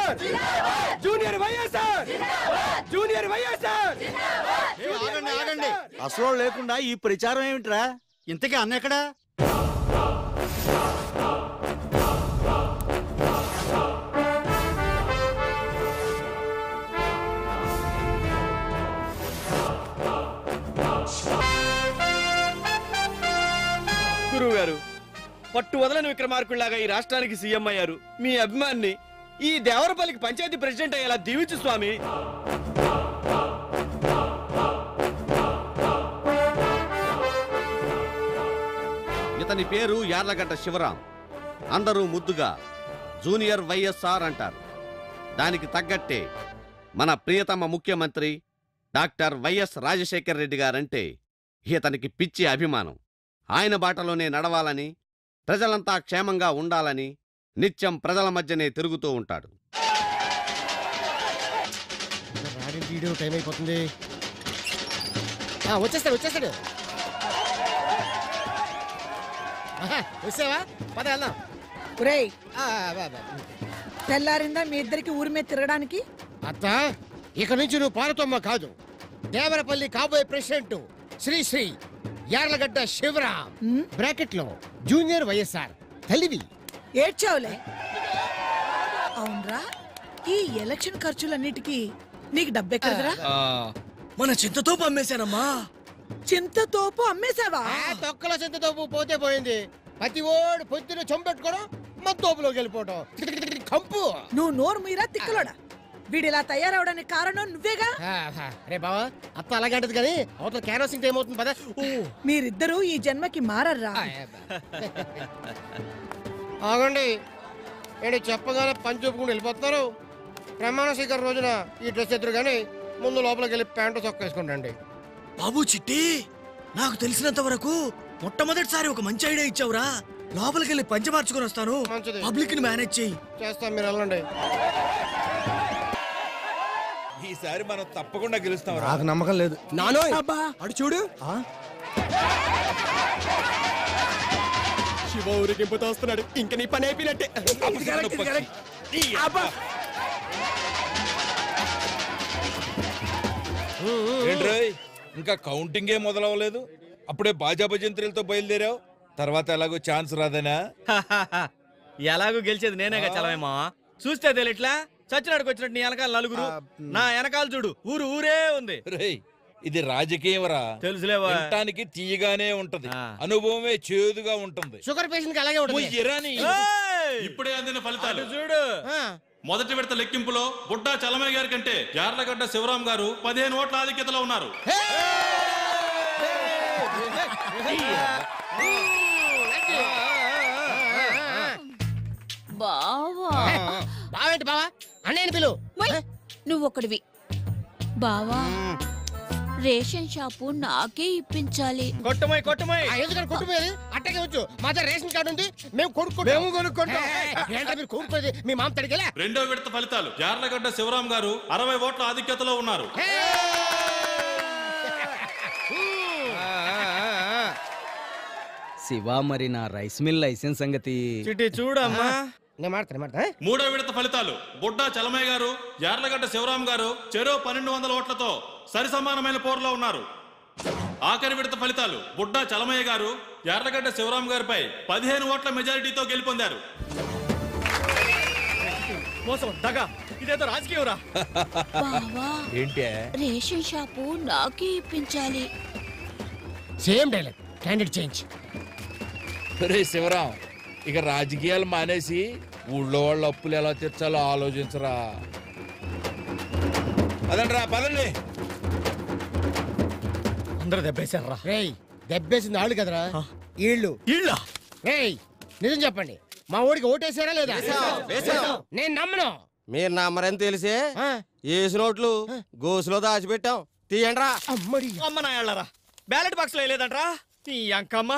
YSR junior YSR junior YSR ఆగండి ఆగండి అసలు లేకుండా ఈ ప్రచారం ఏమిట్రా ఇంతకీ అన్న ఎక్కడా గురువు గారు పట్టు వదలని విక్రమార్కుల్లాగా ఈ రాష్ట్రానికి సీఎం అయ్యారు మీ అభిమాన్ని ఈ దేవరపల్లికి పంచాయతీ ప్రెసిడెంట్ అయ్యేలా దీవించు స్వామి ఇతని పేరు యార్లగడ్డ శివరాం అందరూ ముద్దుగా జూనియర్ వైఎస్ఆర్ అంటారు దానికి తగ్గట్టే మన ప్రియతమ ముఖ్యమంత్రి డాక్టర్ వైఎస్ రాజశేఖర రెడ్డి గారంటే ఇతనికి పిచ్చి అభిమానం ఆయన బాటలోనే నడవాలని ప్రజలంతా క్షేమంగా ఉండాలని నిత్యం ప్రజల మధ్యనే తిరుగుతూ ఉంటాడు వీడియో టైం అయిపోతుంది ఆ, వచ్చేస్తాడు వచ్చేస్తాడు ఆహా, వచ్చావా పద వెళ్దాం ఒరేయ్ ఆ, బా, బా. తెల్లారిందా మీ ఇద్దరికి ఊరి మీద తిరగడానికి అత్త ఇక నుంచి నువ్వు పాలతమ్మ కాదు దేవరపల్లి కాబోయే president Shri Shri Yarlagadda Sivaram um, bracket లో జూనియర్ వైఎస్ఆర్ తల్లివి ఏడ్చావులే అవునరా ఈ ఎలక్షన్ ఖర్చులన్నిటికీ నీకు డబ్బెక్కడదరా మన చింతతో అమ్మేశానమ్మా చింతతోపు అమ్మేశావా ఆ, తొక్కల చింత తోపు పోతే పోయింది ప్రతి ఓడు పొద్దున చొంపెట్టుకోవడం మన తోపులోకి వెళ్ళిపోవడం కంపు నువ్వు నోరు మీరా తిక్కలోడా వీడిలా తయారవడానికి కారణం నువ్వేగా ఆ, ఆ, రే బావా అత్త అలాగే అంటది కానీ అవతల క్యారోసింగ్ టైం అవుతుంది పద మీరిద్దరూ ఈ జన్మకి మారర్రా ఆగండి ఏంటి చెప్పగానే పని చూపుకుంటూ వెళ్ళిపోతున్నారు ప్రమాణ స్వీకారం రోజున ఈ డ్రెస్ ఎదురు కానీ ముందు లోపలికి వెళ్ళి ప్యాంటు చొక్కా వేసుకుంటండి బాబు చిట్టి నాకు తెలిసినంత వరకు మొట్టమొదటిసారి ఒక మంచి ఐడియా ఇచ్చావురా లోపలికి వెళ్ళి పంచ మార్చుకొని వస్తాను మంచిది. పబ్లిక్ ని మేనేజ్ చెయ్యి చేస్తాం మీరు వెళ్ళండి ఈసారి మనం తప్పకుండా గెలుస్తాం నాకు నమ్మకం లేదు నానో అడు చూడు శివ ఊరికింపుతో వస్తున్నాడు ఇంక నీ పని అయిపోయినట్టే అబ్బా. ఏంట్రోయ్ ఇంకా కౌంటింగే మొదలవ్వలేదు అప్పుడే బాజా భజంత్రులతో బయలుదేరావు తర్వాత ఎలాగో ఛాన్స్ రాదనా ఎలాగో గెలిచేది నేనేగా చలవేమా చూస్తే తెలియట్లా చచ్చినాడుకు వచ్చినట్టు నీ వెనకాల నలుగురు నా వెనకాల చూడు ఊరు ఊరే ఉంది రేయ్ ఇది రాజకీయం రా తెలుసులేవా వినటానికి తీయగానే ఉంటది ఆ. అనుభవమే చేదుగా ఉంటుంది షుగర్ పేషెంట్ కి అలాగే ఉంటుంది ఇరాని ఏయ్! ఇప్పుడే అందిన ఫలితాలు అటు చూడు ఆ, మొదటి విడత లెక్కింపులో బుడ్డా చలమయ్య గారి కంటే యార్లగడ్డ శివరాం గారు పదిహేను ఓట్ల ఆధిక్యతలో ఉన్నారు బావా బావేంటి బావా అన్నయ్యని పిలు వై, నువ్వొకడివి బావా రేషన్ షాపు నాకే ఇప్పించాలి కొట్టమోయ్ కొట్టమోయ్ ఆ, ఎందుకని కొట్టుపోయేది అట్టకే వచ్చు మా దగ్గర రేషన్ కార్డు ఉంది మేము కొనుక్కుంటాం మేము కొనుక్కుంటాం. ఏయ్, ఏంట్రా మీరు కొనుక్కోలేదు మీ మామ తడిగలే రెండో విడత ఫలితాలు యార్లగడ్డ శివరాం గారు అరవై ఓట్ల ఆధిక్యతలో ఉన్నారు శివ మరి నా రైస్ మిల్ లైసెన్స్ సంగతి చిట్టి చూడమ్మా నేను మాడతాను మాడతా మూడో విడత ఫలితాలు బుడ్డా చలమయ్య గారు యార్లగడ్డ శివరాం గారు చెరో పన్నెండు వందల ఓట్లతో సరి సమానమైన పోరులో ఉన్నారు ఆఖరి విడత ఫలితాలు బుడ్డా చలమయ్య గారు యార్లగడ్డ శివరాం గారిపై పదిహేను ఓట్ల మెజారిటీతో గెలుపొందారు మోసం దగా ఇదేదో రాజకీయం రా బావా ఏంటే రేషన్ షాపు నాకే ఇప్పించాలి సేమ్ డైలాగ్ క్యాండిడేట్ చేంజ్ రే శివరాం ఇక రాజకీయాలు మానేసి ఊళ్ళో వాళ్ళ అప్పులు ఎలా తీర్చాలో ఆలోచించరా పదండ్రా పదండి అందరూ దెబ్బేశారు రా రేయ్ దెబ్బేసింది ఆళ్ళు కదరా ఈళ్ళు ఇళ్ళ రేయ్ నిజం చెప్పండి మా ఊడికి ఓటేసారా లేదా నేను నమ్మను మీరు నమ్మరని తెలిసే ఆ, ఏసు నోట్లు గోసులో దాచిపెట్టాం తీయండిరా అమ్మడి అమ్మ నా ఏళ్ళరా బ్యాలెట్ బాక్స్ లో వేయలేదంట్రా ఈ అంకమ్మ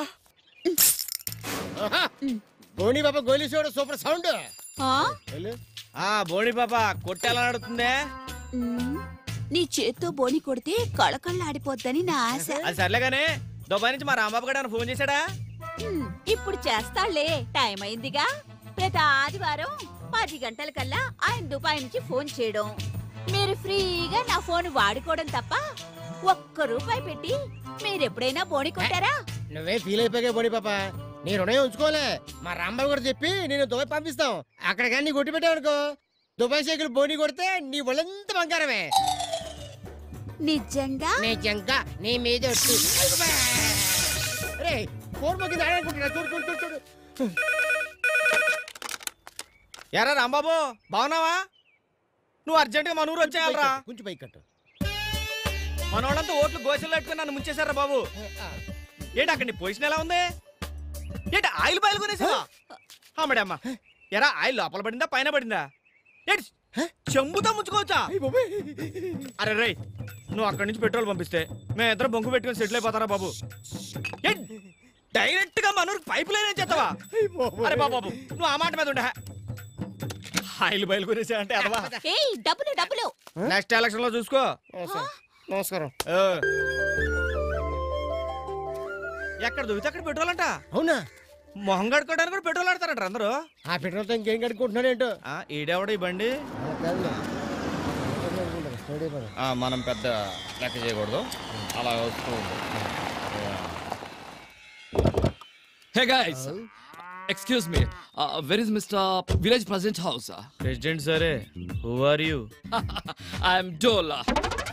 గోని బాబా గోలీ చూడు సూపర్ సౌండ్ ఆ? ఆ బోడి పాప కొట్టేలా నడుతుందే ఉమ్, నీ చేత్తో బోని కొడితే కళకళ్ళాడిపోద్దని నా ఆశ అది సర్లేగానే దుబాయ్ నుంచి మా రాంబాబు గారు ఫోన్ చేశాడా ఉమ్, ఇప్పుడు చేస్తాళ్లే టైం అయిందిగా ప్రతి ఆదివారం పది గంటల కల్లా ఆయన దుబాయ్ నుంచి ఫోన్ చేయడం మీరు ఫ్రీగా నా ఫోన్ వాడుకోవడం తప్ప ఒక్క రూపాయి పెట్టి మీరు ఎప్పుడైనా బోని కొట్టారా నువ్వే ఫీల్ అయిపోయా బోడి పాప నీ రుణం ఉంచుకోలే మా రాంబాబు కూడా చెప్పి నేను దుబాయ్ పంపిస్తాం అక్కడ కానీ నీ కొట్టి పెట్టావనుకో దుబాయ్ సైకిల్ బోని కొడితే నీ ఒళ్ళంత బంగారమే నిజంగా నీ జంక నీ మీద ఒట్టు. రే ఫోన్ మొక్కి ఆడాలనుకుంటున్నా చూడు చూడు చూడు చూడు ఎరా రాంబాబు బాగున్నావా నువ్వు అర్జెంటుగా మన ఊరు వచ్చేయాలరా కొంచెం పైకి కట్టు మన వాళ్ళంతా ఓట్లు గోసలు పెట్టుకుని నన్ను ముంచేశారా బాబు ఏంటి అక్కడ నీ పొజిషన్ ఎలా ఉంది ఏంటి ఆయిల్ బాయిల్ కొనేసావా అమ్మడే అమ్మ ఎరా ఆయిల్ లోపల పడిందా పైన పడిందా ఏంటి చెంబుతో ముంచుకోవచ్చా అరే రేయ్ నువ్వు అక్కడి నుంచి పెట్రోల్ పంపిస్తే మేము ఇద్దరు బొంకు పెట్టుకుని సెటిల్ అయిపోతారా బాబు ఏంటి డైరెక్ట్ గా మనూరు పైప్ లైన్ చేస్తావా అరే బాబు బాబు నువ్వు ఆ మాట మీద ఉండే ఆయిల్ బయలు కొనేసా అంటే అదవా ఏయ్ డబ్బులు డబ్బులు నెక్స్ట్ ఎలక్షన్ లో చూసుకో నమస్కారం ఓ. ఎక్కడ దొరికితే అక్కడ పెట్రోల్ అంట అవునా మొహం కడుకోవడానికి కూడా పెట్రోల్ ఆడతారంట అందరూ ఆ పెట్రోల్తో ఇంకేం కడుక్కుంటున్నాడు ఏంటో ఆ, ఈడెవడ ఈ బండి ఆ, మనం పెద్ద లెక్క చేయకూడదు అలా వస్తూ Hey guys, excuse me. Uh, where is Mr. Village President House? President సరే who are you I'm Dola,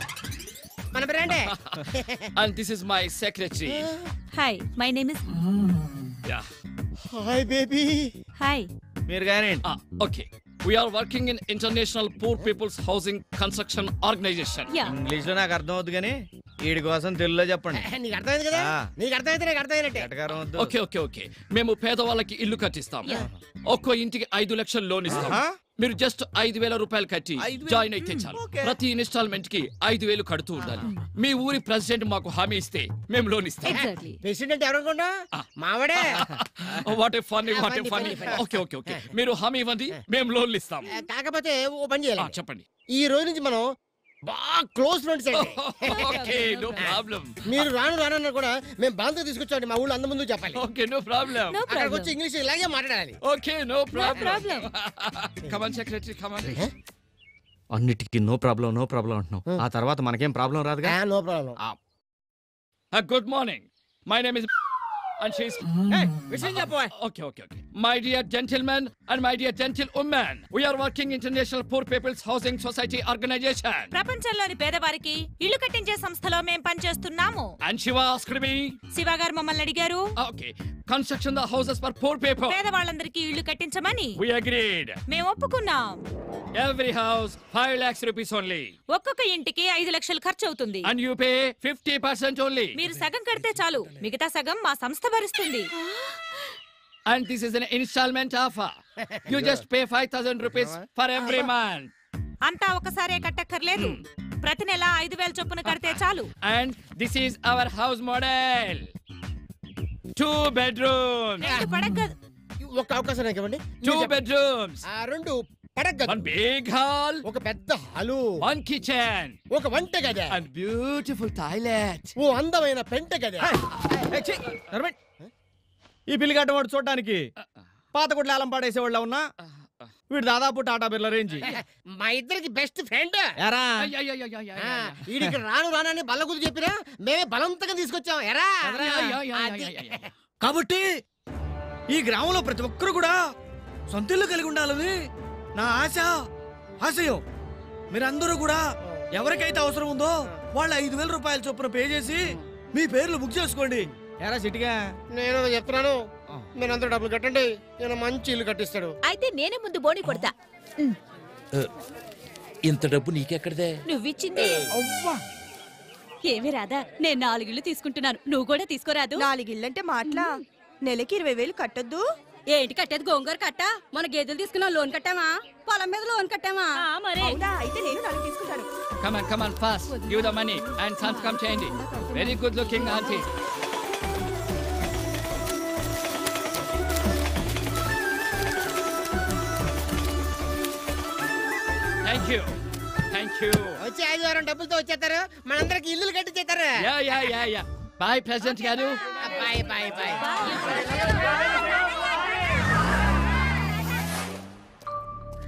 మన బ్రాండే and this is my secretary. Hi my name is Yeah. Hi baby hi మీరు కానీ Ah, okay. We are working in International Poor People's Housing Construction Organization. Yeah English లో నాకు అర్థం అవుతుంది కానీ వీడి కోసం తెలుగులో చెప్పండి నీకు అర్థమైంది కదా ఆ. నీకు అర్థమైతే నాకు అర్థమైనట్టే ఎటకారం వద్దు ఓకే ఓకే ఓకే మేము పేదవాళ్ళకి ఇల్లు కట్టిస్తాం ఒక్కో ఇంటికి ఐదు లక్షలు లోన్ ఇస్తాం ఆహా. మీరు జస్ట్ ఐదు వేల రూపాయలు కట్టి ఐదు వేలు? జాయిన్ అయితే చాలు ఓకే. ప్రతి ఇన్స్టాల్మెంట్ కి ఐదు వేలు కడుతూ ఉండాలి మీ ఊరి ప్రెసిడెంట్ మాకు హామీ ఇస్తే మేము లోన్ ఇస్తాం ఎగ్జాక్ట్లీ ప్రెసిడెంట్ ఎవరనుకున్నా ఆ. మావాడే what a funny what a funny, funny funny, funny. Okay okay okay మీరు హామీ ఇవ్వండి మేము లోన్లు ఇస్తాం కాకపోతే ఓ పని ఆ, చేయాలి చెప్పండి ఈ రోజు నుంచి మనం బాగా క్లోజ్ ఫ్రెండ్స్ అండి ఓకే నో ప్రాబ్లం మీరు రాను రానన్నా కూడా మేము బాంతో తీసుకొచ్చామండి మా ఊళ్ళో అంద ముందు చెప్పాలి ఓకే నో ప్రాబ్లం నో అక్కడికి వచ్చి ఇంగ్లీష్ ఇలాగే మాట్లాడాలి okay no problem problem. Come on secretary come on అన్నిటికీ నో ప్రాబ్లం నో ప్రాబ్లం అంటున్నావు ఆ తర్వాత మనకేం ప్రాబ్లం రాదుగా no problem good morning my name is and she's విషయం చెప్పు okay okay okay my dear gentlemen and my dear gentlewomen we are working international poor people's housing society organization ప్రపంచంలోని పేదవారికి ఇల్లు కట్టించే సంస్థలో మేం పనిచేస్తున్నాము and shiva asked me Shiva గారు మమ్మల్ని అడిగారు okay construction the houses for poor people పేదవాళ్ళందరికీ ఇల్లు కట్టించమని we agreed మేము ఒప్పుకున్నాం every house 5 lakhs rupees only ఒక్కొక్క ఇంటికి ఐదు లక్షలు ఖర్చు అవుతుంది and you pay 50% only మీరు సగం కడితే చాలు మిగతా సగం మా సంస్థ భరిస్తుంది and this is an installment offer you just pay 5000 rupees for every month అంతా ఒకసారే కట్టక్కర్లేదు ప్రతి నెల ఐదు వేల చొప్పున కడితే చాలు and this is our house model two bedrooms రెండు పడక ఒక అవకాశం నాకు ఇవ్వండి two మీరు చెప్పండి. bedrooms ఆ రెండు పడగ one big hall ఒక పెద్ద హాలు one kitchen ఒక వంట గద and beautiful toilet ఓ అందమైన పెంట గద ఏ, ఛీ, నడవండి. ఈ బిల్లు కట్టవాడు చూడడానికి పాత గుడ్ల ఆలం పాడేసేవాళ్ళ ఉన్నా వీడు దాదాపు టాటా బిర్ల రేంజ్ మా ఇద్దరికి బెస్ట్ ఫ్రెండ్ ఎరా Ay, ay, ay, ay, ay, ay, ay, ay. వీడికి రాను రానని బల్ల కుదిరి చెప్పినా మేమే బలవంతంగా తీసుకొచ్చాం ఎరా Ay, ay, ay, ay, అది. ay, ay, ay. కాబట్టి ఈ గ్రామంలో ప్రతి ఒక్కరు కూడా సొంత ఇల్లు కలిగి ఉండాలని నా ఆశ ఆశయం మీరందరూ కూడా ఎవరికైతే అవసరం ఉందో వాళ్ళ ఐదు వేల రూపాయల చొప్పున పే చేసి మీ పేర్లు బుక్ చేసుకోండి ఎరా సిటిగా నేను చెప్తున్నాను మీరు అందరూ డబ్బులు కట్టండి నేను మంచి ఇల్లు కట్టిస్తాడు అయితే నేనే ముందు బోని కొడతా ఉమ్, ఇంత డబ్బు నీకెక్కడదే నువ్విచ్చింది ఏమి రాదా నేను నాలుగిళ్ళు తీసుకుంటున్నాను నువ్వు కూడా తీసుకోరాదు నాలుగిళ్ళంటే మాటలా నెలకి ఇరవై వేలు కట్టొద్దు ఏంటి కట్టేది గోంగూర కట్ట మన గేదెలు తీసుకున్నాం లోన్ కట్టామా పొలం మీద లోన్ కట్టామా మరే అవునా అయితే నేను నాలుగు తీసుకుంటాను come on come on fast give the money and sons come చేయండి very good looking auntie thank you thank you వచ్చి ఆదివారం డబ్బులతో వచ్చేస్తారు మనందరికి ఇల్లు కట్టించేస్తారు yeah yeah yeah yeah bye president గారు బాయ్ బాయ్ బాయ్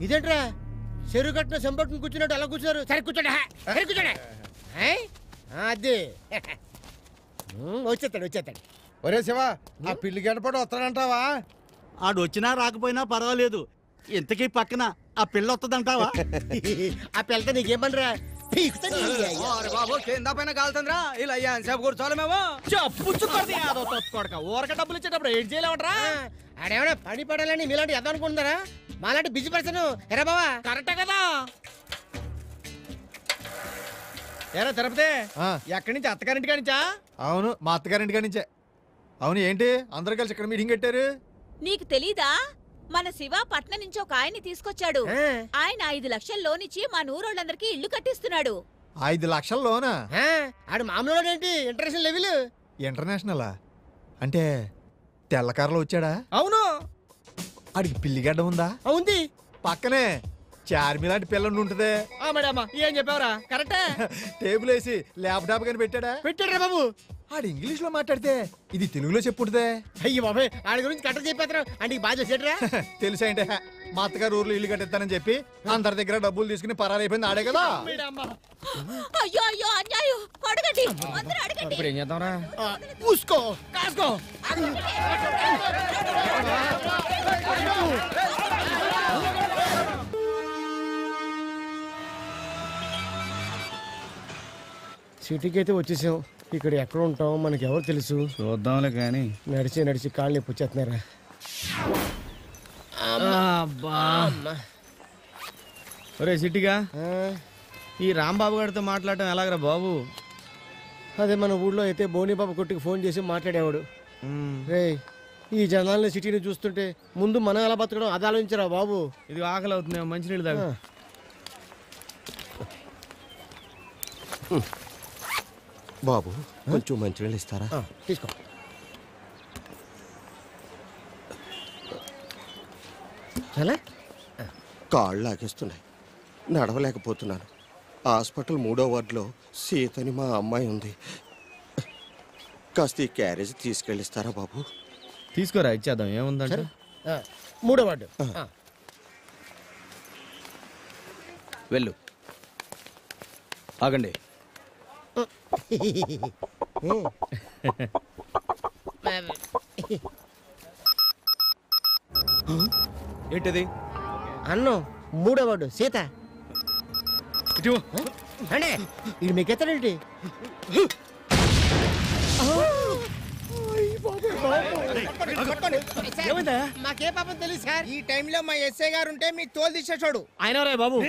ఇదేంట్రా చెరువు కట్టిన సంపట్టుకుని కూర్చున్నట్టు అలా కూర్చున్నారు సరే కూర్చోండి హా, సరే కూర్చోండి ఏయ్? ఆ, అది ఉమ్, వచ్చేస్తాడు వచ్చేస్తాడు ఒరే శివ ఆ పిల్లి గడపడు వస్తాడంటావా ఆడు వచ్చినా రాకపోయినా పర్వాలేదు ఇంతకీ పక్కన ఆ పిల్ల వస్తుందంటావా ఆ పిల్లతో నీకేం పనిరా పీకుతా నీ అయ్య. బాబు కింద పైన కాలుతుందిరా ఇలా అయ్యా సేపు కూర్చోవాలి మేము చెప్పుచ్చుకోండి యాదో కొడక ఊరక డబ్బులు ఇచ్చేటప్పుడు ఏం చేయలేమంటారా ఆ, ఆడేమన్నా పని పడాలని మీలాంటి ఎద్దాం అనుకుంటున్నారా మాలాంటి బిజీ పర్సన్ ఎరా బావా కరెక్టే కదా ఏరా తిరుపతి ఎక్కడి నుంచి అత్తగారింటి కానించా అవును మా అత్తగారింటి కాడి నుంచే అవును ఏంటి అందరూ కలిసి ఇక్కడ మీటింగ్ పెట్టారు నీకు తెలీదా మన శివ పట్నం నుంచి ఒక ఆయన్ని తీసుకొచ్చాడు ఆ. ఆయన ఐదు లక్షలు లోన్ ఇచ్చి మా నూరోళ్ళందరికీ ఇల్లు కట్టిస్తున్నాడు ఐదు లక్షల లోనా ఆ, ఆడు మామూలు ఏంటి ఇంటర్నేషనల్ లెవెల్ ఇంటర్నేషనలా అంటే తెల్లకారులో వచ్చాడా అవును ఆడికి పిల్లిగడ్డ ఉందా ఉంది పక్కనే చార్మి లాంటి పిల్లండి ఉంటదే ఆ మేడమ్మ ఏం చెప్పావురా కరెక్టే టేబుల్ వేసి ల్యాప్టాప్ కానీ పెట్టాడా పెట్టాడు బాబు ఆడు ఇంగ్లీష్ లో మాట్లాడితే ఇది తెలుగులో చెప్పుంటదే అయ్యి బాబాయ్ ఆడి గురించి కట్ట చెప్పేస్తారు అంటే బాగా చేసేట్రా తెలుసా అంటే మా అత్తగారు ఊర్లో ఇల్లు కట్టిస్తానని చెప్పి అందరి దగ్గర డబ్బులు తీసుకుని పరారైపోయింది ఆడే కదా అయ్యో అయ్యో అన్యాయం అడగండి అందరూ అడగండి ఇప్పుడు ఏం చేద్దాంరా పూసుకో కాసుకో సిటీకి అయితే వచ్చేసాం ఇక్కడ ఎక్కడ ఉంటాం మనకి ఎవరు తెలుసు చూద్దాంలే కానీ నడిచి నడిచి కాళ్ళు నొప్పి వచ్చేస్తున్నారా ఒరే సిట్టిగా ఆ, ఈ రాంబాబు గారితో మాట్లాడటం ఎలాగరా బాబు అదే మన ఊళ్ళో అయితే బోనిబాబు కొట్టుకు ఫోన్ చేసి మాట్లాడేవాడు రే ఈ జనాల్ని సిటీని చూస్తుంటే ముందు మనం ఎలా బతకడం అది ఆలోచించరా బాబు ఇది ఆకలి అవుతుంది మంచినీళ్ళు తాగు ఆ. బాబు కొంచెం మంచినీళ్ళు ఇస్తారా ఆ, తీసుకో చాలా కాళ్ళు లాగేస్తున్నాయి నడవలేకపోతున్నాను హాస్పిటల్ మూడో వార్డులో సీతని మా అమ్మాయి ఉంది కాస్త ఈ క్యారేజ్ తీసుకెళ్ళిస్తారా బాబు తీసుకోరా ఇచ్చేద్దాం ఏముందంటే ఆ, మూడో వార్డు ఆ. వెళ్ళు ఆగండి ఏంటిది అన్నం మూడో వార్డు సీత ఇటు అంటే ఇది మీకు ఎత్తడేంటి ఏమైందా మాకే పాపం తెలియదు సార్ ఈ టైంలో మా ఎస్ఐ గారు ఉంటే మీ తోలు తీసేసాడు ఆయన రే బాబు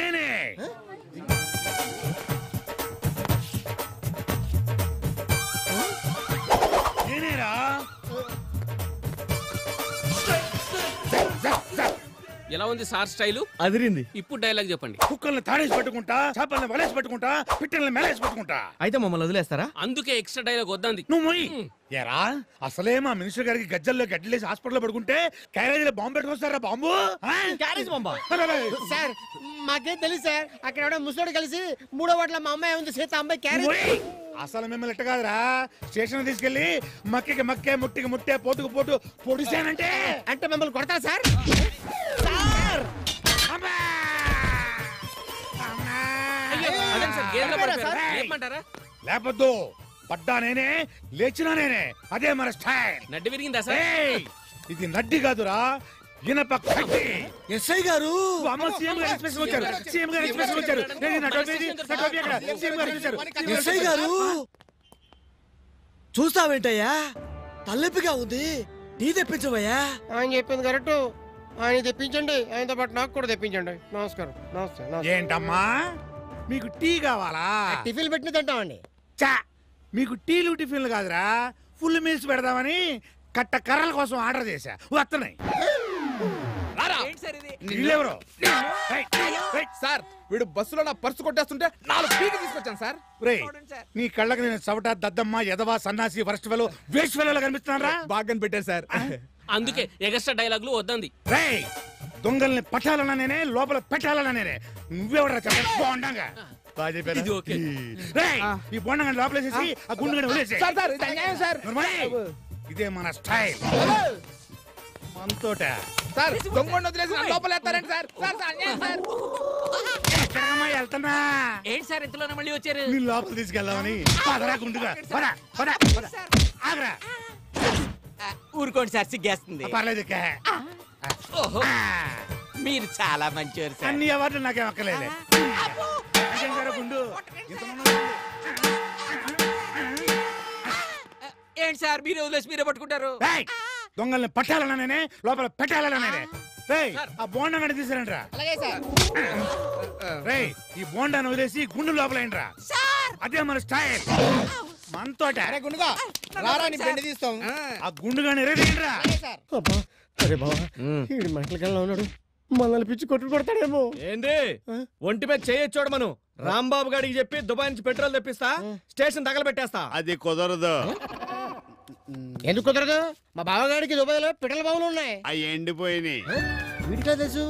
ఎలా ఉంది సార్ స్టైలు అదిరింది ఇప్పుడు డైలాగ్ చెప్పండి కుక్కల్ని తాడేసి పెట్టుకుంటా చేపల్ని వలేసి పెట్టుకుంటా పిట్టల్ని మెలేసి పెట్టుకుంటా అయితే మమ్మల్ని వదిలేస్తారా అందుకే ఎక్స్ట్రా డైలాగ్ వద్దంది నువ్వు మొయ్ ఎరా అసలే మా మినిస్టర్ గారికి గజ్జల్లో గడ్డలేసి హాస్పిటల్లో పడుకుంటే క్యారేజీలో బాంబు పెట్టుకొస్తారా బాంబు ఆ? క్యారేజ్ పంపా సార్ మాకేం తెలియదు సార్ అక్కడ ఎవడో ముసలోడు కలిసి మూడో వాటిలో మా అమ్మాయి ఉంది సీత అమ్మాయి క్యారెట్ మొయ్. అసలు మిమ్మల్ని ఎట్ట కాదురా స్టేషన్ తీసుకెళ్లి మక్కికి మక్కే ముట్టికి ముట్టే పోటుకు పోటు పొడిచానంటే అంటే మిమ్మల్ని కొడతారా సార్ అమ్మా! అమ్మా! అదేం సార్ గేదెలా పడిపోయారు? లేపమంటారా లేపొద్దు పడ్డా నేనే లేచినా నేనే అదే మన స్టైల్ నడ్డి విరిగిందా సార్ ఏయ్! ఇది నడ్డి కాదురా ఇనప కడ్డి ఎస్ఐ గారు అమ్మ సీఎం గారు ఎక్స్ప్రెషన్ వచ్చారు సీఎం గారు ఎక్స్ప్రెషన్ వచ్చారు ఏది నా టోపీ ఏది? నా టోపీ ఎక్కడ? సీఎం గారు వచ్చారు ఎస్ఐ గారు చూస్తావేంటయ్యా తలెప్పిగా ఉంది నీ తెప్పించవయ్యా ఆయన చెప్పింది కరెక్ట్ ఆయన తెప్పించండి ఆయనతో పాటు నాకు కూడా తెప్పించండి నమస్కారం నమస్తే నమస్తే. ఏంటమ్మా మీకు టీ కావాలా టిఫిన్ పెట్టిన తింటామండి చా మీకు టీలు టిఫిన్లు కాదురా ఫుల్ మీల్స్ పెడదామని కట్ట కర్రల కోసం ఆర్డర్ చేశా వస్తున్నాయి వీళ్ళెవరు? ఏయ్, ఏయ్, సార్ వీడు బస్సులో నా పర్సు కొట్టేస్తుంటే నాలుగు పీకి తీసుకొచ్చాను సార్ రేయ్, నీ కళ్ళకి నేను చవట దద్దమ్మ ఎదవా సన్నాసి వరస్ట్ ఫెలో వేస్ట్ ఫెలో కనిపిస్తున్నారా బాగా కనిపెట్టారు సార్ అందుకే ఎగస్ట్రా డైలాగులు వద్దంది రేయ్ దొంగల్ని పట్టాలన్నా నేనే లోపల పెట్టాలన్నా నేనే నువ్వెవడరా చెప్పండి బోండంగా బాగా చెప్పారా? ఇది ఓకే. రేయ్, ఈ బోండంగా లోపలేసేసి ఆ గుండు వదిలేసి సార్ సార్ ఇది అన్యాయం సార్ ఇదే మన స్టైల్ మనతోట సార్ దొంగ వదిలేసి నన్ను లోపల వేస్తారండి సార్ సార్ సార్ అన్యాయం సార్ ఎక్కడికమ్మా వెళ్తున్నా ఏంటి సార్ ఇంతలోనే మళ్ళీ వచ్చారు నీ లోపల తీసుకెళ్దామని పదరా గుండుగా పద పద పద. ఆగరా ఊరుకోండి సార్ సిగ్గేస్తుంది పర్లేదు ఇక. ఓహో మీరు చాలా మంచివారు సార్ అన్ని అవార్డులు నాకేం అక్కర్లేదు ఇంకేం సార్ గుండు ఏంటి సార్ మీరు వదిలేసి మీరే పట్టుకుంటారు ఏయ్! దొంగల్ని పట్టాలన్నా నేనే లోపల పెట్టాలన్నా నేనే రేయ్ ఆ బోండా గడి తీసారంట్రా అలాగే సార్ రేయ్ ఈ బోండాను వదిలేసి గుండు లోపల ఏంట్రా అదే మన స్టైల్ మనతోట అరే గుండుగా రారా నీ బెండి తీస్తాం ఆ గుండు గాని రేదేంట్రా అబ్బా అరే బావా వీడి మంటల కల్లా ఉన్నాడు మనల్ని పిచ్చి కొట్టుడు కొడతాడేమో ఏంది ఒంటి మీద చేయొచ్చోడు మనం రాంబాబు గారికి చెప్పి దుబాయ్ నుంచి పెట్రోల్ తెప్పిస్తా స్టేషన్ తగలబెట్టేస్తా అది కుదరదు ఎందుకు కుదరదు మా బావగాడికి దుబాయ్లో పిట్టల బావులు ఉన్నాయి అవి ఎండిపోయినాయి వీడికా తెలుసు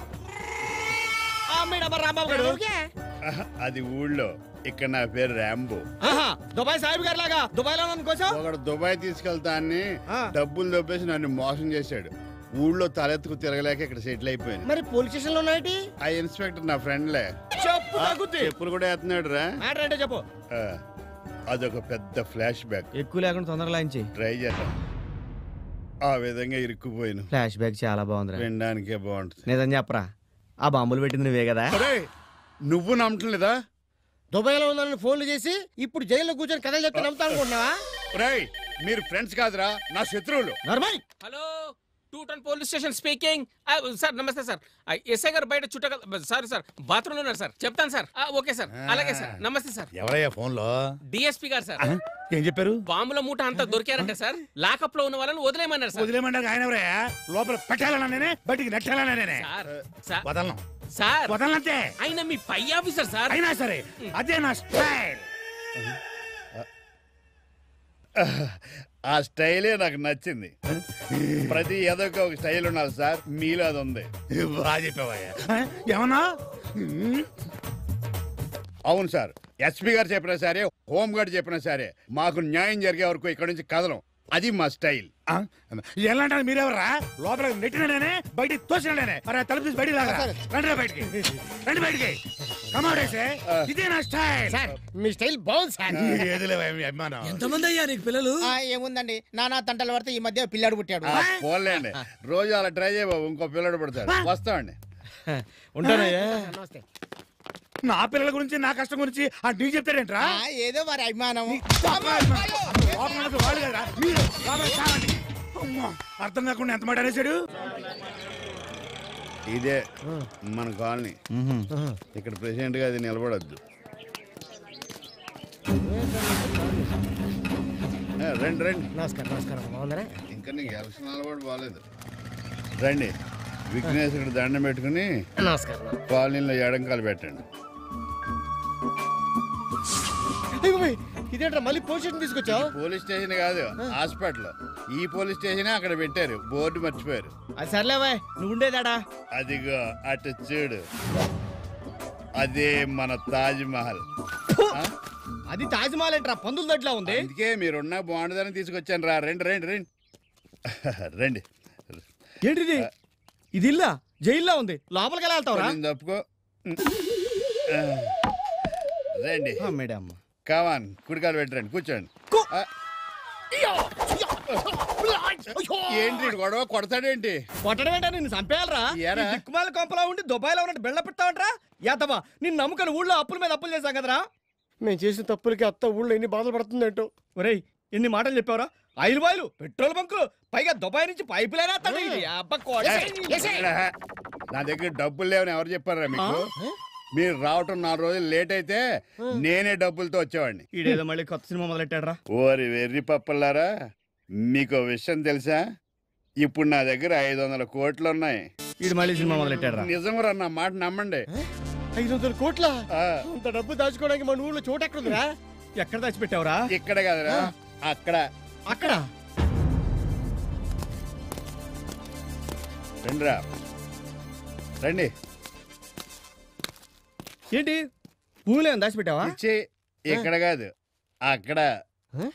రాంబాబు గారు అది ఊళ్ళో ఇక్కడ నా పేరు రాంబో ఆహా, దుబాయ్ సాహిబ్ గారి లాగా దుబాయ్ లో కోసం ఒకడు దుబాయ్ తీసుకెళ్తా అని డబ్బులు దొబ్బేసి నన్ను మోసం చేశాడు ఊళ్ళో తలెత్తుకు తిరగలేక ఇక్కడ సెటిల్ అయిపోయాను మరి పోలీస్ స్టేషన్ లో ఉన్నాయటి ఆ ఇన్స్పెక్టర్ నా ఫ్రెండ్లే చెప్పు తగ్గుద్ది చెప్పులు కూడా వేస్తున్నాడు రా మ్యాటర్ ఏంటో చెప్పు అదొక పెద్ద ఫ్లాష్ బ్యాక్ ఎక్కువ లేకుండా తొందరగా లాంచి ట్రై చేద్దాం ఆ విధంగా ఇరుక్కుపోయాను ఫ్లాష్ బ్యాక్ చాలా బాగుందిరా వినడానికే బాగుంటుంది నిజం చెప్పరా ఆ బాంబులు పెట్టింది నువ్వే కదా ఒరేయ్, నువ్వు నమ్మటం లేదా దుబాయ్లో ఉందని ఫోన్లు చేసి ఇప్పుడు జైల్లో కూర్చొని కథలు చెప్తే నమ్ముతా అనుకుంటున్నావా రేయ్ మీరు ఫ్రెండ్స్ కాదురా నా శత్రువులు నర్మయ్ hello two town police station speaking sir నమస్తే సార్ ఆ, ఎస్ఐ గారు బయట చుట్ట సారీ సార్ బాత్రూమ్ ఉన్నారు సార్ చెప్తాను సార్ ఆ, ఓకే సార్ అలాగే సార్ నమస్తే సార్ ఎవరయ్యా ఫోన్ లో డిఎస్పీ గారు సార్ ఏం చెప్పారు బాంబుల మూట అంతా దొరికారంటే సార్ లాకప్ లో ఉన్న వాళ్ళని వదిలేయమన్నారు సార్ వదిలేమంటారు ఆయన ఎవరయ్యా లోపల పెట్టాలన్నా నేనే బయటికి నెట్టాలన్నా నేనే సార్ సార్ వదలను సార్ వదలనంతే ఆయన మీ పై ఆఫీసర్ సార్ అయినా సరే అదే నా స్టైల్ ఆ స్టైలే నాకు నచ్చింది ప్రతి ఏదొక ఒక స్టైల్ ఉండాలి సార్ మీలో అది ఉంది బాగా చెప్పావయ్యా ఏమన్నా అవును సార్ ఎస్పీ గారు చెప్పినా సరే హోమ్ గార్డ్ చెప్పినా సరే మాకు న్యాయం జరిగే వరకు ఇక్కడ నుంచి కదలం అది మా స్టైల్ ఎలాంటారు మీరెవరా లోపల నెట్టిననే బయటికి తోసిననే అరే తలుపు తీసి బయటికి లాగా రండి బయటికి రండి బయటికి కమాడేసే ఇదే నా స్టైల్ సార్ మీ స్టైల్ బాగుంది సార్ ఏదిలే అభిమానం ఎంతమంది అయ్యా నీకు పిల్లలు ఆ, ఏముందండి నానా తంటలు పడితే ఈ మధ్య పిల్లాడు పుట్టాడు పోలేండి రోజు అలా ట్రై చేయబాబు ఇంకో పిల్లడు పడతాడు వస్తామండి ఉంటానయ్యా నమస్తే నా పిల్లల గురించి నా కష్టం గురించి ఆ నీకు చెప్తాడేంట్రా ఆ, ఏదో వారి అభిమానం వాళ్ళు కదరా మీరు లోపలికి చావండి. అమ్మో, అర్థం కాకుండా ఎంత మాట అనేసాడు ఇదే మన కాలనీ ఇక్కడ ప్రెసిడెంట్ గా అది నిలబడద్దు రండి రండి నమస్కారం నమస్కారం బాగున్నారా ఇంకా నీకు ఎలక్షన్ అలవాటు బాగాలేదు రండి విఘ్నేష్ ఇక్కడ దండం పెట్టుకుని నమస్కారం కాలనీలో ఎడంకాలు పెట్టండి అయ్యో, పోయ్, ఇదేంట్రా మళ్ళీ పోలీస్ స్టేషన్ తీసుకొచ్చావు పోలీస్ స్టేషన్ కాదు హాస్పిటల్ ఈ పోలీస్ స్టేషన్ అక్కడ పెట్టారు బోర్డు మర్చిపోయారు అది సర్లేవా నువ్వు ఉండేదాడా అదిగో అటు చూడు అదే మన తాజ్ మహల్ ఆ? అది తాజ్మహల్ ఏంట్రా పందుల దొడ్లా ఉంది అందుకే మీరున్నా బాగుండదని తీసుకొచ్చాను రా రండి రండి రండి రండి ఏంటిది ఇది ఇల్లా జైల్లో ఉంది లోపలికి ఎలా వెళ్తావురా కొంచెం తప్పుకో ఆ. రండి మేడం కావాన్ కుడికాలు పెట్టండి కూర్చోండి ఆ. ఏంటి ఈడు గొడవ కొడతాడేంటి కొట్టడం ఏంటా నిన్ను చంపేయాలరా ఏరా? ఈ దిక్కుమాల కొంపలా ఉండి దుబాయ్లో ఉన్నట్టు బెళ్ళ పెడతావంటరా యాతమా నిన్ను నమ్ముకొని ఊళ్ళో అప్పుల మీద అప్పులు చేశాం కదరా మేము చేసిన తప్పులకి అత్త ఊళ్ళో ఎన్ని బాధలు పడుతుందంటో ఒరేయ్ ఎన్ని మాటలు చెప్పావరా ఆయిల్ బాయిలు పెట్రోల్ బంకులు పైగా దుబాయ్ నుంచి పైపు లైన్ నా దగ్గర డబ్బులు లేవని ఎవరు చెప్పారా మీకు మీరు రావటం నాలుగు రోజులు లేట్ అయితే నేనే డబ్బులతో వచ్చేవాడిని ఈడేదో మళ్ళీ కొత్త సినిమా మొదలెట్టాడరా ఓరి వెర్రి పప్పలారా మీకు ఓ విషయం తెలుసా ఇప్పుడు నా దగ్గర ఐదు వందల కోట్లు ఉన్నాయి ఈడు మళ్ళీ సినిమా మొదలెట్టాడరా నిజంరా నా మాట నమ్మండి ఐదు వందల కోట్ల అంత డబ్బు దాచుకోవడానికి మన ఊళ్ళో చోటు ఎక్కడుందిరా ఎక్కడ దాచిపెట్టావురా ఇక్కడ కదరా అక్కడ అక్కడ రండిరా రండి ఏంటి భూమిలో ఏమైనా దాచిపెట్టావా ఇచ్చి ఇక్కడ కాదు అక్కడ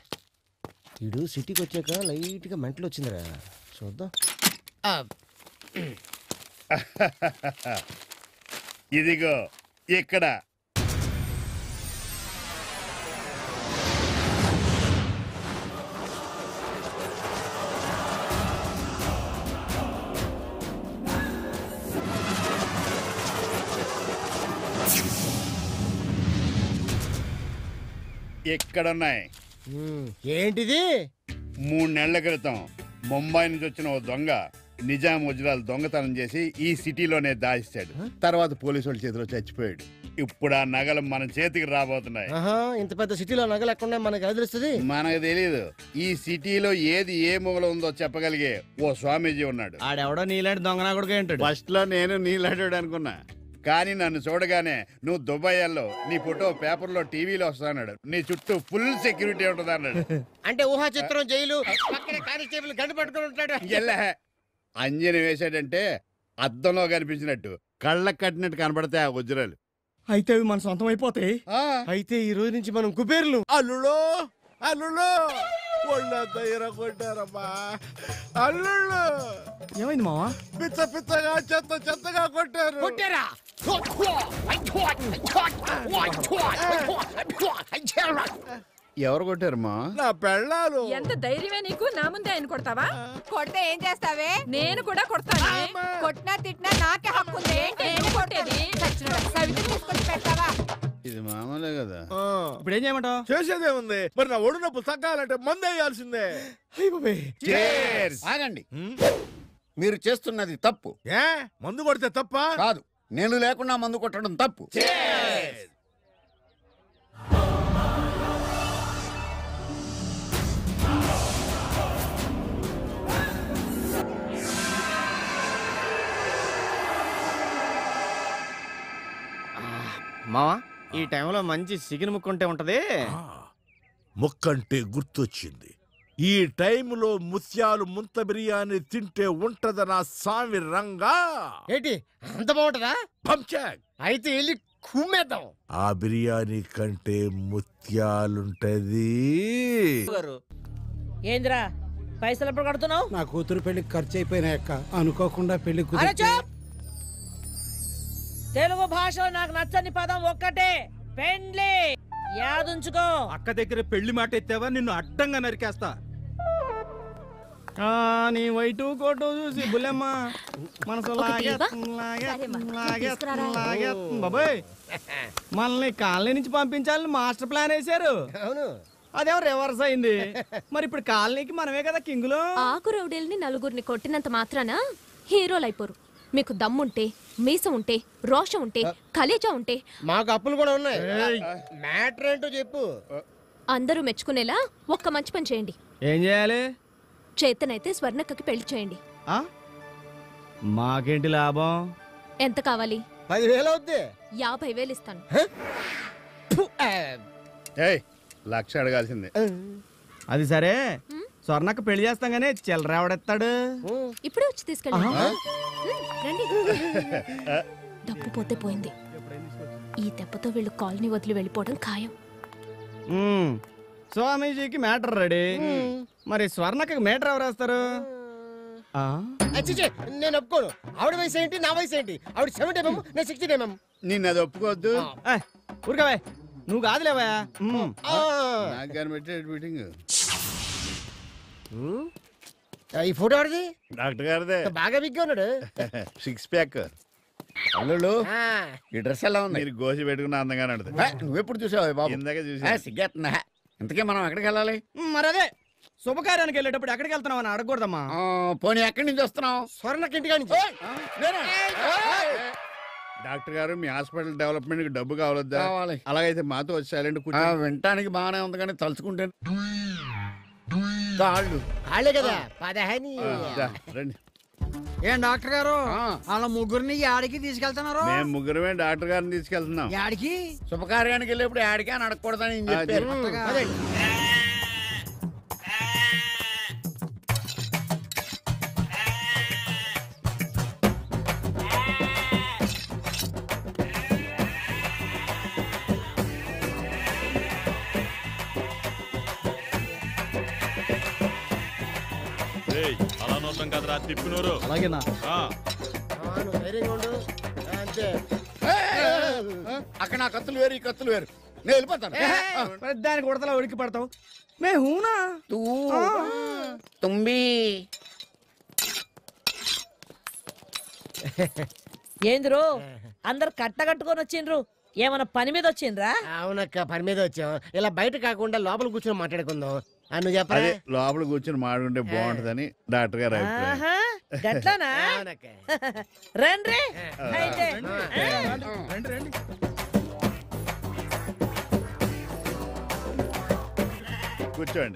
ఇడు సిటీకి వచ్చాక లైట్ గా మెంటలు వచ్చిందిరా చూద్దాం ఇదిగో ఇక్కడ ఇక్కడున్నాయి ఏంటిది మూడు నెలల క్రితం ముంబై నుంచి వచ్చిన ఓ దొంగ నిజాం వజ్రాలు దొంగతనం చేసి ఈ సిటీలోనే దాచేశాడు తర్వాత పోలీసు వాళ్ళ చేతిలో చచ్చిపోయాడు ఇప్పుడు ఆ నగలు మన చేతికి రాబోతున్నాయి ఆహా ఇంత పెద్ద సిటీలో నగలు ఎక్కడ మనకు ఎలా తెలుస్తుంది మనకు తెలియదు ఈ సిటీలో ఏది ఏ మూల ఉందో చెప్పగలిగే ఓ స్వామీజీ ఉన్నాడు ఆడెవడో నీలాంటి దొంగనా కూడా ఏంటాడు ఫస్ట్ లో నేను నీలాడాడు అనుకున్నా కానీ నన్ను చూడగానే నువ్వు దుబాయ్ వెళ్ళో నీ ఫోటో పేపర్లో టీవీలో వస్తాడు నీ చుట్టూ ఫుల్ సెక్యూరిటీ ఉంటుంది అన్నాడు అంటే ఊహా చిత్రం జైలు పక్కన కానిస్టేబుల్ గంట పట్టుకొని ఉంటాడు ఎల్లే అంజని వేశాడంటే అద్దంలో కనిపించినట్టు కళ్ళకు కట్టినట్టు కనబడతాయి ఆ వజ్రాలు అయితే అవి మన సొంతం అయిపోతాయి అయితే ఈ రోజు నుంచి మనం కుబేర్లు అల్లుడు అల్లుడు ఒళ్ళంతా ఇరగొట్టారమ్మా అల్లుళ్ళు ఏమైంది మావా పిచ్చ పిచ్చగా చెత్త చెత్తగా కొట్టారు కొట్టారా ఎవరు కొట్టారమ్మా నా పెళ్ళాలు ఎంత ధైర్యమే నీకు నా ముందే ఆయన కొడతావా కొడితే ఏం చేస్తావే నేను కూడా కొడతాను కొట్టినా తిట్టినా నాకే హక్కు ఉంది నేను కొట్టేది సవితి తీసుకొచ్చి పెడతావా ఇది మామూలే కదా ఇప్పుడు ఏం చేయమంటావు చేసేదేముంది మరి నా ఒడు నొప్పులు తగ్గాలంటే మందు వేయాల్సిందే ఆగండి మీరు చేస్తున్నది తప్పు ఏ మందు కొడితే తప్ప కాదు నేను లేకుండా మందు కొట్టడం తప్పు మావా ఈ టైంలో మంచి చికెన్ ముక్కుంటే ఉంటది ముక్కంటే గుర్తొచ్చింది ఈ టైంలో ముత్యాలు ముంత బిర్యానీ తింటే ఉంటదనా సామి రంగా ఏంటి అంత బాగుంటదా పంచాక్ అయితే వెళ్ళి కుమ్మేద్దాం ఆ బిర్యానీ కంటే ముత్యాలుంటది ఏందిరా పైసలు ఎప్పుడు కడుతున్నావు నా కూతురు పెళ్లికి ఖర్చు అయిపోయినాయక్క అనుకోకుండా పెళ్లి అరే కుదిరితే చూప్ తెలుగు భాషలో నాకు నచ్చని పదం ఒక్కటే పెండ్లి యాదుంచుకో అక్క దగ్గర పెళ్లి మాట ఎత్తావా నిన్ను అడ్డంగా నరికేస్తా నీ వైటు కోటు చూసి బుల్లెమ్మ మనసు ఒకటి లాగేస్తుంది, ఇవ్వా? లాగేస్తుంది, సరేమ్మా, లాగేస్తుంది, తీసుకురారా. లాగేస్తుంది. బాబోయ్ మనల్ని కాలనీ నుంచి పంపించాలని మాస్టర్ ప్లాన్ వేశారు అవును అదేమో రివర్స్ అయింది మరి ఇప్పుడు కాలనీకి మనమే కదా కింగులు ఆకు రౌడీల్ని నలుగురిని కొట్టినంత మాత్రాన హీరోలు అయిపోరు మీకు దమ్ముంటే మీసం ఉంటే రోషం ఉంటే కలేజా ఉంటే మాకు అప్పులు కూడా ఉన్నాయి మ్యాటర్ ఏంటో చెప్పు అందరూ మెచ్చుకునేలా ఒక్క మంచి పని చేయండి ఏం చేయాలి చేతనైతే స్వర్ణక్కకి పెళ్లి చేయండి ఆ? మాకేంటి లాభం ఎంత కావాలి పదివేలు అవుద్ది యాభై వేలు ఇస్తాను ఏయ్ లక్ష అడగాల్సిందే అది సరే స్వర్ణక్క పెళ్లి చేస్తాం గానీ చిల్లర ఎవడెత్తాడు ఇప్పుడే వచ్చి తీసుకెళ్ళండి ఆహా. ఉమ్, రండి డబ్బు పోతే పోయింది ఈ దెబ్బతో వీళ్ళు కాలనీ వదిలి వెళ్ళిపోవడం ఖాయం ఉమ్, స్వామీజీకి మ్యాటర్ రెడీ మరి స్వర్ణక్కకి మ్యాటర్ ఎవరు వేస్తారు ఆ? అచ్చిచే నేను ఒప్పుకోను ఆవిడ వయసు ఏంటి నా వయసు ఏంటి ఆవిడ సెవెంటీ ఎంఎం నేను సిక్స్టీ ఎంఎం నిన్ను అది ఒప్పుకోవద్దు ఏయ్, ఊరుకోవే నువ్వు కాదులేవా నాకు కనిపెట్టే మీటింగ్ ఈ ఫోటో ఆడిది డాక్టర్ గారిదే బాగా బిగ్గా ఉన్నాడు సిక్స్ ప్యాక్ అల్లుళ్ళు ఈ డ్రెస్ ఎలా ఉంది మీరు గోసి పెట్టుకున్న అందంగా నడుతుంది నువ్వెప్పుడు చూసావు బాబు ఇందాక ఆ, చూసా సిగ్గేస్తుందా ఇంతకీ మనం ఎక్కడికి వెళ్ళాలి మరి అదే శుభకార్యానికి వెళ్ళేటప్పుడు ఎక్కడికి వెళ్తున్నావు అని అడగకూడదమ్మా పోనీ ఎక్కడి నుంచి వస్తున్నావు స్వర్ణకి ఇంటికా నుంచి డాక్టర్ గారు మీ హాస్పిటల్ డెవలప్మెంట్ కి డబ్బు కావాలొద్దా కావాలి. అలాగైతే మాతో వచ్చి సైలెంట్ ఆ, కూర్చో వినటానికి బాగానే ఉంది కానీ తలుచుకుంటే కాళ్ళు వాళ్ళే కదా పదహాని రండి ఏం డాక్టర్ గారు వాళ్ళ ముగ్గురిని యాడికి తీసుకెళ్తున్నారు మేము ముగ్గురమే డాక్టర్ గారిని తీసుకెళ్తున్నాం యాడికి శుభకార్యానికి వెళ్ళేప్పుడు యాడికి అని అడగకూడదని ఈయన చెప్పారు కొత్తగా. అదే. ఏయ్, అలా శబ్దం కదరా తిప్పినోరు అలాగేనా ఆ, ఆ, నువ్వు ధైర్యంగా ఉండు ఆ, అంతే అక్కడ నా కత్తులు వేరు ఈ కత్తులు వేరు నేను వెళ్ళిపోతాను దానికి ఉడతలా ఉడికి పడతావు మే హూనా తూ తుంబి ఏందిరో అందరు కట్టగట్టుకొని వచ్చిండ్రు ఏమన్నా పని మీద వచ్చిండ్రా అవునక్క పని మీద వచ్చాం ఇలా బయట కాకుండా లోపల కూర్చొని మాట్లాడుకుందాం ఆ, నువ్వు చెప్పరా అదే లోపల కూర్చొని మాడుంటే బాగుంటదని డాక్టర్ గారు అభిప్రాయం ఆహా గట్లనా అవునక్క రండి అయితే రండి రండి కూర్చోండి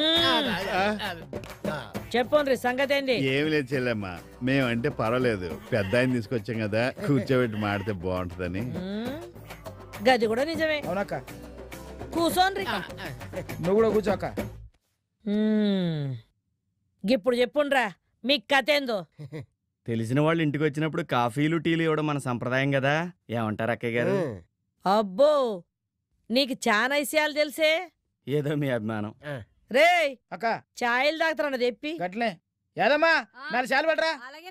చెప్పండి సంగతి ఏంది ఏమి లేదు చెల్లెమ్మ మేమంటే పర్వాలేదు పెద్ద ఆయన తీసుకొచ్చాం కదా కూర్చోబెట్టి మాడితే బాగుంటదని మ్మ్. గది కూడా నిజమే అవునక్క కూసోన్రి నువ్వు కూడా కూర్చోక మ్మ్. ఇప్పుడు చెప్పుండ్రా మీ కథ ఏందో తెలిసిన వాళ్ళు ఇంటికి వచ్చినప్పుడు కాఫీలు టీలు ఇవ్వడం మన సంప్రదాయం కదా ఏమంటారు అక్కయ్య గారు అబ్బో నీకు చాలా విషయాలు తెలిసే ఏదో మీ అభిమానం రే అక్క ఛాయలు తాగుతారన్న చెప్పి గట్లే యాదమ్మా నాలుగు చాలు పెట్టరా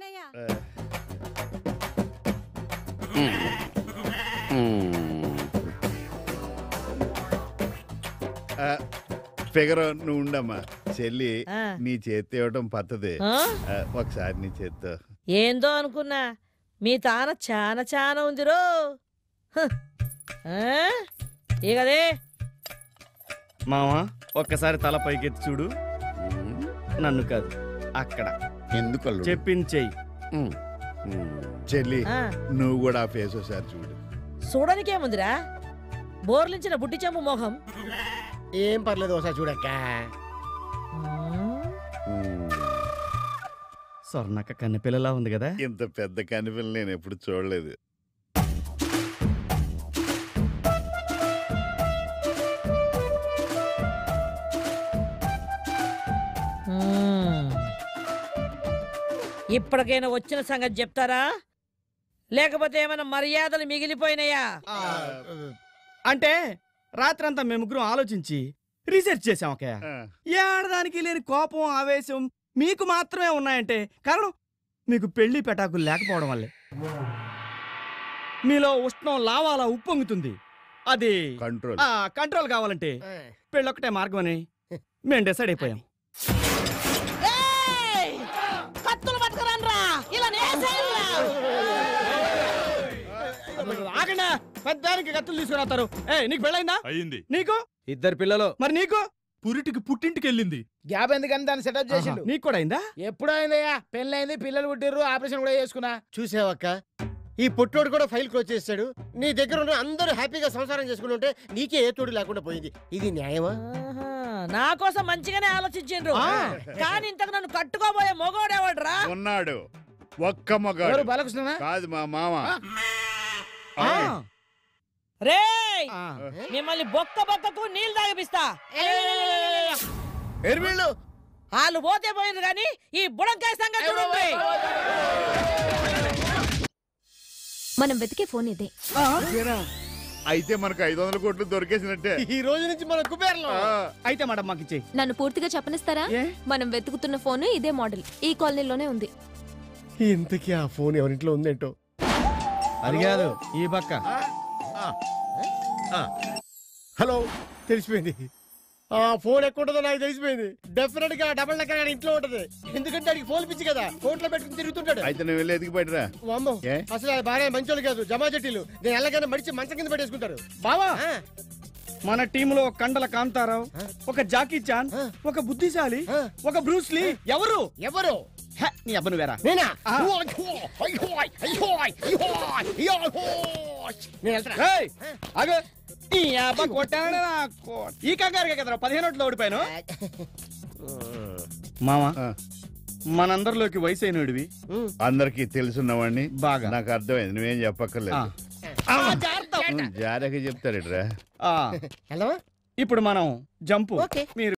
ఫిగర్ నువ్వు ఉండమ్మా చెల్లి ఆ. నీ చేతి ఇవ్వటం పద్ధతి ఆ? ఆ, ఒకసారి నీ చేత్తో ఏందో అనుకున్నా మీ తాన చాలా చాలా ఉందిరో హ్. ఆ? ఇగదే మావా ఒక్కసారి తల పైకెత్తి చూడు నన్ను కాదు అక్కడ ఎందుకు చెప్పింది చెయ్యి చెల్లి ఆ. నువ్వు కూడా ఆ ఫేస్ ఒకసారి చూడు చూడనికేముందిరా బోర్లించిన బుట్టి చెంపు మొహం ఏం పర్లేదు ఒకసారి చూడక్క స్వర్ణక్క కన్నెపిల్లలా ఉంది కదా ఇంత పెద్ద కనిపిల్ల నేను ఎప్పుడు చూడలేదు మ్మ్. ఇప్పటికైనా వచ్చిన సంగతి చెప్తారా లేకపోతే ఏమైనా మర్యాదలు మిగిలిపోయినాయా అంటే రాత్రంతా మేము ముగ్గురం ఆలోచించి రీసెర్చ్ చేసాం అక్కయ్య ఏ ఆడదానికి లేని కోపం ఆవేశం మీకు మాత్రమే ఉన్నాయంటే కారణం మీకు పెళ్లి పెటాకులు లేకపోవడం వల్లే మీలో ఉష్ణం లావాలా ఉప్పొంగుతుంది అది కంట్రోల్ ఆ, కంట్రోల్ కావాలంటే పెళ్ళొక్కటే మార్గం అని మేము డిసైడ్ అయిపోయాం కత్తులు పట్టుకురండ్రా ఇలా నేసేయండిరా. ఆగండి పెద్దానికి కత్తులు తీసుకురాతారు ఏ నీకు పెళ్ళైందా అయింది నీకు ఇద్దరు పిల్లలు మరి నీకు పురిటికి పుట్టింటికి వెళ్ళింది గ్యాప్ ఎందుకని దాన్ని సెటప్ చేసిండు నీకు కూడా అయిందా ఎప్పుడు అయిందయ్యా పెళ్ళైంది పిల్లలు పుట్టిర్రు ఆపరేషన్ కూడా చేసుకున్నా చూసావక్క ఈ పుట్టోడు కూడా ఫైల్ క్లోజ్ చేస్తాడు నీ దగ్గర ఉన్న అందరూ హ్యాపీగా సంసారం చేసుకుని ఉంటే నీకే ఏ తోడు లేకుండా పోయింది ఇది న్యాయమా ఆహా, నా కోసం మంచిగానే ఆలోచించిండ్రు కానీ ఇంతకు నన్ను కట్టుకోబోయే మొగోడేవాడ్రా ఉన్నాడు ఒక్క ఎవరు మగాడు బాలకృష్ణనా కాదు మా మామ రేయ్ మిమ్మల్ని బొక్క బొక్కకు నీళ్ళు తాగిపిస్తా ఎరువీళ్ళు వాళ్ళు పోతే పోయింది కానీ ఈ బుడంకాయ సంగతి చూడండి మనం వెతికే ఫోన్ ఇదే అయితే మనకు ఐదు వందల కోట్లు దొరికేసినట్టే ఈ రోజు నుంచి మన కుబేర్లో అయితే మేడం మాకు ఇచ్చేయి నన్ను పూర్తిగా చెప్పనిస్తారా మనం వెతుకుతున్న ఫోన్ ఇదే మోడల్ ఈ కాలనీలోనే ఉంది ఇంతకీ ఆ ఫోన్ ఎవరింట్లో ఉందేంటో అది కాదు ఈ పక్క హలో తెలిసిపోయింది ఆ ఫోన్ ఎక్కడ ఉంటుందో నాకు తెలిసిపోయింది డెఫినెట్ గా డబల్ డెక్కర్ గారి ఇంట్లో ఉంటది ఎందుకంటే వాడికి ఫోన్ పిచ్చి కదా కోట్లో పెట్టుకుని తిరుగుతుంటాడు అయితే నువ్వు వెళ్ళి ఎదిగి బయటరా వామ్మో ఏ? అసలు ఆ భార్య మంచోళ్ళు కాదు జమా జట్టీలు నేను ఎలాగైనా మడిచి మంచం కింద పెట్టేసుకుంటారు బావా మన టీంలో ఒక కండల కాంతారావు ఒక జాకీ చాన్ ఒక బుద్ధిశాలి ఒక బ్రూస్లీ ఎవరు ఎవరు హ, నీ అబ్బను వేరా నేనా ఆ. నేను వెళ్తున్నా ఏయ్, ఆగు. ఈ అబ్బ కొట్టాడు నా కో- ఈ కంగారుగా కదరా పదిహేను ఓట్లు ఓడిపోయాను మామా మనందరిలోకి వయసు అయినడివి అందరికి తెలుసున్నవాడిని బాగా. నాకు అర్థమైంది నువ్వేం చెప్పక్కర్లేదు ఆ. జారక చెప్తాడు ఆ. ఇప్పుడు మనం జంపు ఓకే. మీరు